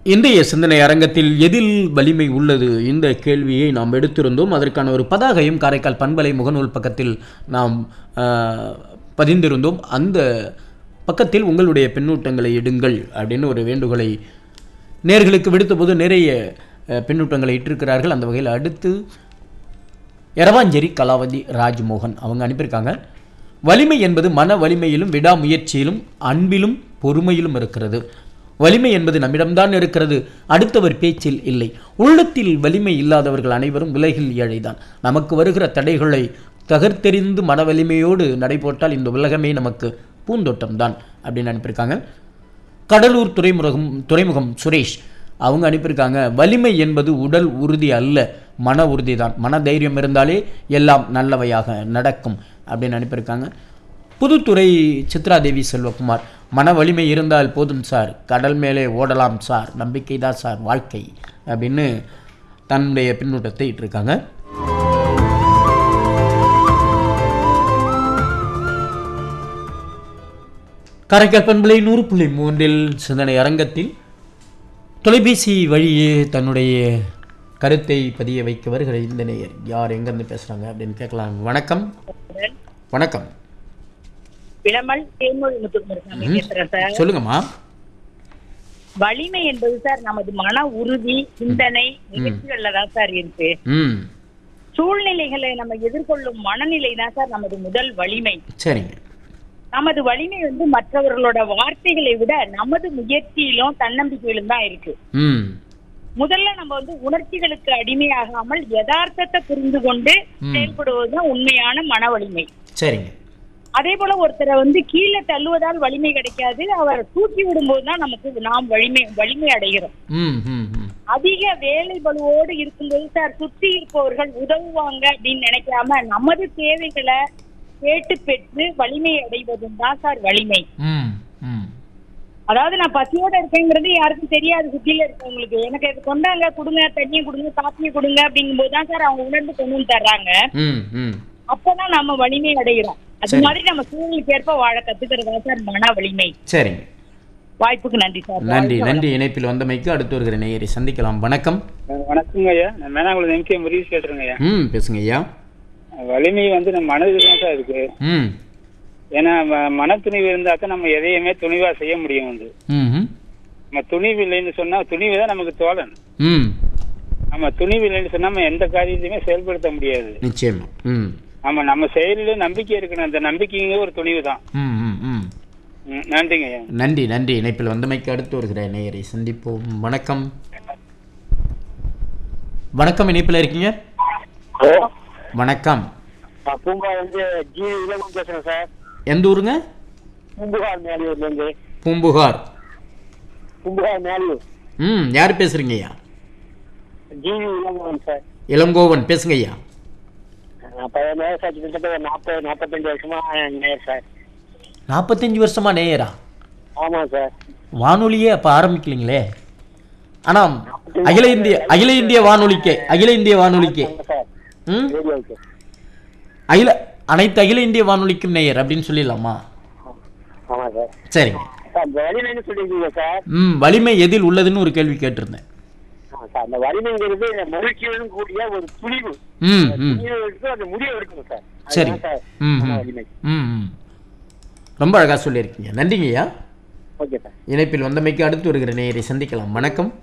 இன்றைய சிந்தனை அரங்கத்தில் எதில் வலிமை உள்ளது இந்த கேள்வியை நாம் எடுத்திருந்தோம் அதற்கான ஒரு பதாகையும் காரைக்கால் பண்பலை முகநூல் பக்கத்தில் நாம் ஆ, பதிந்திருந்தோம் அந்த பக்கத்தில் உங்களுடைய பின்னூட்டங்களை எடுங்கள் அப்படின்னு ஒரு வேண்டுகோளை நேர்களுக்கு விடுத்தபோது நிறைய அ, பின்னூட்டங்களை இட்டிருக்கிறார்கள் அந்த வகையில் அடுத்து எரவாஞ்சேரி கலாவதி ராஜ்மோகன் அவங்க அனுப்பியிருக்காங்க வலிமை என்பது மன வலிமையிலும் விடாமுயற்சியிலும் அன்பிலும் பொறுமையிலும் இருக்கிறது வலிமை என்பது நம்மிடம்தான் இருக்கிறது அடுத்தவர் பேச்சில் இல்லை உள்ளத்தில் வலிமை இல்லாதவர்கள் அனைவரும் உலகில் ஏழைதான் நமக்கு வருகிற தடைகளை தகர்த்தெறிந்து மன வலிமையோடு நடைபோட்டால் இந்த உலகமே நமக்கு பூந்தோட்டம்தான் அப்படின்னு அனுப்பியிருக்காங்க கடலூர் துறைமுகம் துறைமுகம் சுரேஷ் அவங்க அனுப்பியிருக்காங்க வலிமை என்பது உடல் உறுதி அல்ல மன உறுதி தான் மன தைரியம் இருந்தாலே எல்லாம் நல்லவையாக நடக்கும் அப்படின்னு அனுப்பியிருக்காங்க புதுத்துறை சித்ராதேவி செல்வகுமார் மன வலிமை இருந்தால் போதும் சார் கடல் மேலே ஓடலாம் சார் நம்பிக்கை தான் சார் வாழ்க்கை அப்படின்னு தன்னுடைய பின்னூட்டத்தை இட்டிருக்காங்க காரைக்கால் பண்பலை நூறு புள்ளி மூன்றில் சிந்தனை அரங்கத்தில் தொலைபேசி வழியே தன்னுடைய கருத்தை பதிய வைக்க வருகிற இந்த நேயர் யார் எங்கேருந்து பேசுகிறாங்க அப்படின்னு கேட்கலாம் வணக்கம் வணக்கம் விளமல் தேன்மொழி முத்துக்குமாரசாமி பேசுறேன் சார் சொல்லுங்கம்மா வலிமை என்பது சார் நமது மன உறுதி சிந்தனை நிகழ்ச்சிகள்ல தான் சார் இருக்கு ம் சூழ்நிலைகளை நம்ம எதிர்கொள்ளும் மனநிலை தான் சார் நமது முதல் வலிமை சரிங்க நமது வலிமை வந்து மற்றவர்களோட வார்த்தைகளை விட நமது முயற்சியிலும் தன்னம்பிக்கையிலும் தான் இருக்கு ம் முதல்ல நம்ம வந்து உணர்ச்சிகளுக்கு அடிமையாகாமல் யதார்த்தத்தை புரிந்து கொண்டு செயல்படுவதுதான் உண்மையான மன வலிமை சரிங்க அதே போல ஒருத்தரை வந்து கீழே தள்ளுவதால் வலிமை கிடைக்காது அவரை தூக்கி விடும்போது தான் நமக்கு நாம் வலிமை வலிமை அடைகிறோம் ம் ம் ம் அதிக வேலை பளுவோடு இருக்கும்போது சார் சுற்றி இருப்பவர்கள் உதவுவாங்க அப்படின்னு நினைக்காம நமது தேவைகளை கேட்டு பெற்று வலிமை அடைவதும் தான் சார் வலிமை ம் ம் அதாவது நான் பசியோட இருக்கேங்கிறது யாருக்கும் தெரியாது சுத்தியில இருக்கவங்களுக்கு எனக்கு இது கொண்டாங்க கொடுங்க தண்ணியை கொடுங்க காப்பியை கொடுங்க அப்படிங்கும்போது தான் சார் அவங்க உணர்ந்து கொண்டு வந்து தர்றாங்க ம் ம் அப்பதான் நம்ம வலிமை அடைகிறோம் அது சரி. மாதிரி நம்ம சூழ்நிலைக்கு ஏற்ப வாழ கத்துக்கிறதா சார் மன வலிமை சரிங்க வாய்ப்புக்கு நன்றி சார் நன்றி நன்றி இணைப்பில் வந்தமைக்கு அடுத்து வருகிற நேயரை சந்திக்கலாம் வணக்கம் வணக்கங்க ஐயா நான் மேனாங்குளம் எம்கே முருகேஷ் பேசுறேங்க ஐயா ம் பேசுங்க ஐயா வலிமை வந்து நம்ம மனதில் தான் சார் இருக்கு ம் ஏன்னா ம- மனத்துணிவு இருந்தாக்க நம்ம எதையுமே துணிவா செய்ய முடியும் வந்து ம் ம் நம்ம துணிவு இல்லைன்னு சொன்னா துணிவு தான் நமக்கு தோழன் ம் நம்ம துணிவு இல்லைன்னு சொன்னா நம்ம எந்த காரியத்தையுமே செயல்படுத்த முடியாது நிச்சயமா ம் நம்ம நம்ம செயலில நம்பிக்கை இருக்கணும் அந்த நம்பிக்கைங்க ஒரு துணிவு தான் ம் ம் ம் ம், நன்றிங்க ஐயா நன்றி நன்றி இணைப்பில் வந்தமைக்கு அடுத்து வருகிற நேயரை சந்திப்போம் வணக்கம் வணக்கம் இணைப்பில் இருக்கீங்க ஹலோ வணக்கம் நான் பூங்கா வந்து ஜி இளவன் பேசுறேன் சார் எந்த ஊருங்க பூம்புகார் மேலியூர்ல இருந்து பூம்புகார் பூம்புகார் மேலியூர் ம் யார் பேசுறீங்க ஐயா ஜிவி இளங்கோவன் சார் இளங்கோவன் பேசுங்க ஐயா நான் பழைய நேரம் சார் கிட்டத்தட்ட ஒரு நாற்பது நாற்பத்தஞ்சு வருஷமா நேர் சார் நாற்பத்தஞ்சு வருஷமா நேயரா ஆமாம் சார் வானொலியே அப்போ ஆரம்பிக்கலீங்களே ஆனால் அகில இந்திய அகில இந்திய வானொலிக்கே அகில இந்திய வானொலிக்கே ஆமாம் சார் ம் ரேடியோவுக்கு அகில அனைத்து அகில இந்திய வானொலிக்கும் நேயர் அப்படின்னு சொல்லிடலாமா ஆமாம் சார் சரிங்க சார் இந்த வலிமைன்னு சொல்லியிருக்கீங்க சார் ம் வலிமை எதில் உள்ளதுன்னு ஒரு கேள்வி கேட்டிருந்தேன் ஆ, சார் அந்த வலிமைங்கிறது மகிழ்ச்சியுடன் கூடிய ஒரு துணிவு ம் ம் துணிவு எடுத்து அந்த முடிவு எடுக்கணும் சார் சரி அதுதான் சார் ம் மன ம் வலிமை ம் ம் ரொம்ப அழகாக சொல்லியிருக்கீங்க நன்றிங்க ஐயா ஓகே சார் இணைப்பில் வந்தமைக்கு அடுத்து வருகிற நேயரை சந்திக்கலாம் வணக்கம்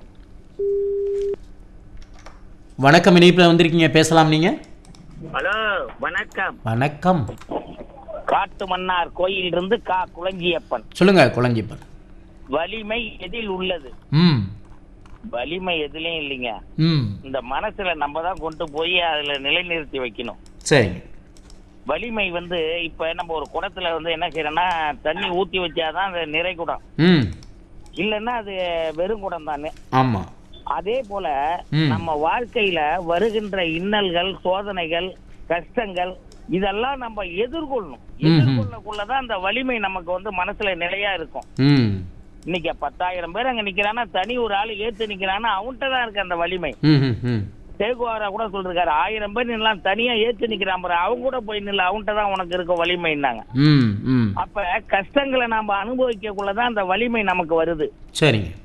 வணக்கம் இணைப்பில் வந்திருக்கீங்க பேசலாம் நீங்க ஹலோ வணக்கம் வணக்கம் காட்டு மன்னார் கோயில் இருந்து கா குளஞ்சியப்பன் சொல்லுங்க குழஞ்சிப்பன் வலிமை எதில் உள்ளது ம் வலிமை எதுலயும் இல்லைங்க ம் இந்த மனசுல நம்ம தான் கொண்டு போய் அதுல நிலைநிறுத்தி வைக்கணும் சரிங்க வலிமை வந்து இப்ப நம்ம ஒரு குடத்துல வந்து என்ன செய்யறோம்னா தண்ணி ஊத்தி வச்சாதான் அது நிறை குடம் ம் இல்லைன்னா அது வெறும் குடம் தானே ஆமாம் அதே போல ம். நம்ம வாழ்க்கையில வருகின்ற இன்னல்கள் சோதனைகள் கஷ்டங்கள் இதெல்லாம் நம்ம எதிர்கொள்ளணும் ம், ம். எதிர்கொள்ளக்குள்ளதான் அந்த வலிமை நமக்கு வந்து மனசுல நிலையா இருக்கும் ம் இன்னைக்கு பத்தாயிரம் பேர் அங்க நிக்கிறான்னா தனி ஒரு ஆளு ஏத்து நிக்கிறான்னா அவன்கிட்ட தான் இருக்கு அந்த வலிமை ம் ம் ம் சேகுவாரா கூட சொல்றாரு ஆயிரம் பேர் நில்லாம் தனியா ஏத்து நிக்கிறான் பாரு அவங்க கூட போய் நில்ல அவன்கிட்ட தான் உனக்கு இருக்க வலிமைன்னாங்க ம் ம் அப்ப கஷ்டங்களை நாம அனுபவிக்கக்குள்ளதான் அந்த வலிமை நமக்கு வருது சரிங்க